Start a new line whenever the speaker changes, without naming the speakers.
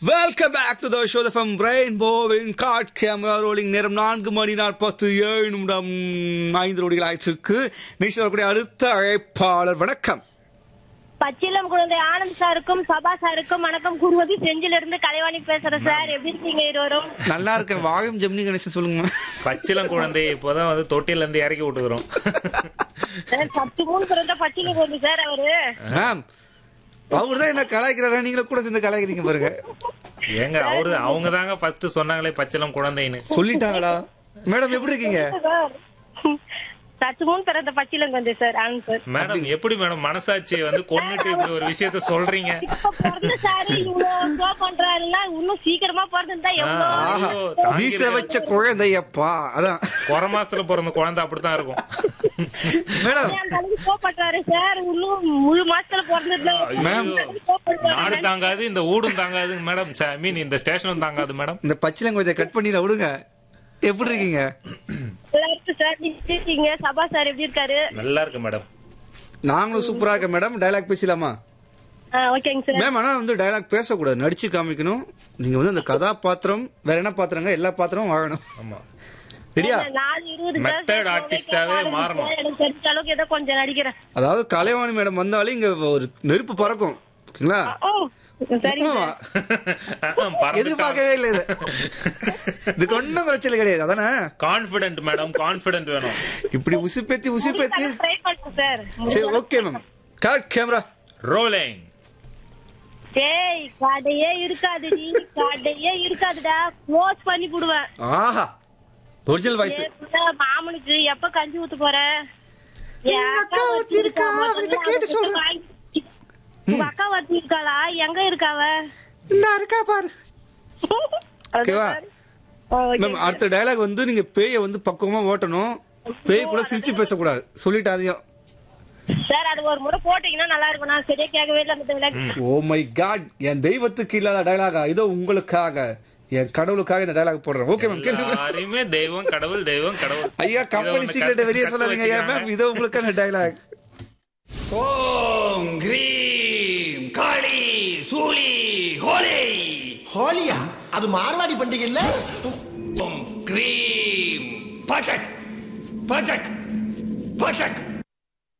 Welcome back to the show from ரெயின்போவின் காட் camera rolling நேரம் நான்கு மணி நாற்பத்து ஏழு நிமிடம் ஐந்து நொடிகள் ஆயிட்டிருக்கு நிகழ்ச்சி வரக்கூடிய அடுத்த அழைப்பாளர் வணக்கம்
பச்சிலம் குழந்தை ஆனந்த் சாருக்கும் சபா சாருக்கும் வணக்கம் கூறுவது செஞ்சில இருந்து கலைவாணி பேசுறேன் சார் எப்படி இருக்கீங்க இருவரும்
நல்லா இருக்கேன் வாழும் ஜெமினி கணேசன் சொல்லுங்க
பச்சிலம் குழந்தை இப்போதான் வந்து தொட்டில இருந்து இறக்கி விட்டுக்கிறோம்
சார், சத்து மூணு பிறந்த பச்சிலம் குழந்தை சார் அவரு
மேம் அவர் தான் என்ன கலாய்க்கிறாரா நீங்களும் கூட சேர்ந்து கலாய்க்கிறீங்க பாருங்க
ஏங்க அவரு அவங்க தாங்க ஃபர்ஸ்ட் சொன்னாங்களே பச்சிலம் குழந்தைன்னு
சொல்லிட்டாங்களா மேடம் எப்படி இருக்கீங்க
சார், சத்து மூணு பிறந்த பச்சிலம் குழந்தை சார் ஆனந்த் சார்
மேடம் எப்படி மேடம் மனசாட்சியை வந்து கொன்னுட்டு இப்படி ஒரு விஷயத்த சொல்றீங்க
இப்ப பிறந்த சாரு இவ்வளவு ஷோ பண்றாருன்னா இன்னும் சீக்கிரமா பிறந்திருந்தா எவ்வளவு
ஆஹா
ஐயோ,
வீச
தாங்கியிருக்காரு.
வச்ச குழந்தையப்பா அதான்
குறை மாசத்துல பிறந்த குழந்தை அப்படித்தான் இருக்கும்
மேடம்
அந்த அளவுக்கு ஷோ பண்றாரு சார் இன்னும் முழு மாசத்துல பிறந்திருந்தா
மேம்.
ஷோ பண்றாரு.
நாடு தாங்காது இந்த ஊடும் தாங்காது மேடம் ஐ மீன் இந்த ஸ்டேஷனும் தாங்காது மேடம்
இந்த பச்சிலங்கோஜை கட் பண்ணிட விடுங்க எப்படி இருக்கீங்க
நல்லா இருக்கு சார் நீங்க எப்படி இருக்கீங்க சபா சார் எப்படி இருக்காரு
நல்லா இருக்கு மேடம்
நாங்களும் சூப்பரா இருக்கேன் மேடம் டயலாக் பேசலாமா
ஆ, ஓகேங்க சார்
மேம் ஆனா வந்து டயலாக் பேசக்கூடாது நடிச்சு காமிக்கணும் நீங்க வந்து அந்த கதாபாத்திரம் வேற என்ன பாத்திரங்க எல்லா பாத்திரமும் வாழணும்
ஆமா
ரெடியா
நாலு இருபது சார்
Method
சார்
artist-ஆவே
கேட்க
மாறணும்.
ஆரம்பிச்சேன். எனக்கு தெரிஞ்ச அளவுக்கு ஏதோ கொஞ்சம் நடிக்கிறேன்
அதாவது கலைவாணி மேடம் வந்தாலே இங்க ஒரு நெருப்பு பறக்கும் ஓகேங்களா
ஓ சரிங்க
ஆமா.
சார்
எதிர்பார்க்கவே இல்லை இது இதுக்கு ஒன்றும் குறைச்சல் கிடையாது அதானே
கான்பிடன்ட் மேடம் கான்பிடன்ட் வேணும்
இப்படி உசுப்பேத்தி உசுப்பேத்தி
ட்ரை பண்ணுங்க சார்
சரி okay ma'am correct camera
rolling
டேய் கடையே இருக்காதுடி கடையே இருக்காதுடா க்ளோஸ் பண்ணி போடுவேன்
ஆஹா ஒரிஜினல் வாய்ஸ்
ஏய், புள்ள, மாமனுக்கு எப்ப கஞ்சி ஊத்த போற என்
எங்க அக்கா ஒருத்தி இருக்கா, அவகிட்ட கேட்டு சொல்றேன்.
உங்க அக்கா ஒருத்தி இருக்காளா எங்க இருக்காவ
இல்ல இருக்கா பாரு ஓகேவா?
Oh, okay.
மேம் அடுத்த டயலாக் வந்து நீங்க பேயை வந்து பக்குவமா ஓட்டணும் பேய் கூட சிரிச்சு பேசக்கூடாது சொல்லிட்டு அதையும்
சார் அது ஒரு முறை போட்டீங்கன்னா நல்லா இருக்கும் நான் சரியா கேட்கவே இல்லை அந்த dialogue.
ஓ மை காட் என் தெய்வத்துக்கு இல்லாத டயலாகா இதோ உங்களுக்காக என் கடவுளுக்காக இந்த டயலாக் போடுறேன் ஓகே மேம் கேளுங்க
யாருமே தெய்வம் கடவுள் தெய்வம் கடவுள்
ஐயா
இதை
கம்பெனி
ஒண்ணு
சீக்கிரட்டை
கத்து-
வெளியே
கத்து
சொல்லாதீங்க ஐயா
வச்சுக்கிறாங்க.
மேம் இதோ உங்களுக்கான டயலாக்
ஓம் கிரீம் காளி சூலி ஹோலி
ஹோலியா அது மார்வாடி பண்டிகை இல்ல
ஓம் கிரீம் பச்சக் பச்சக் பச்சக்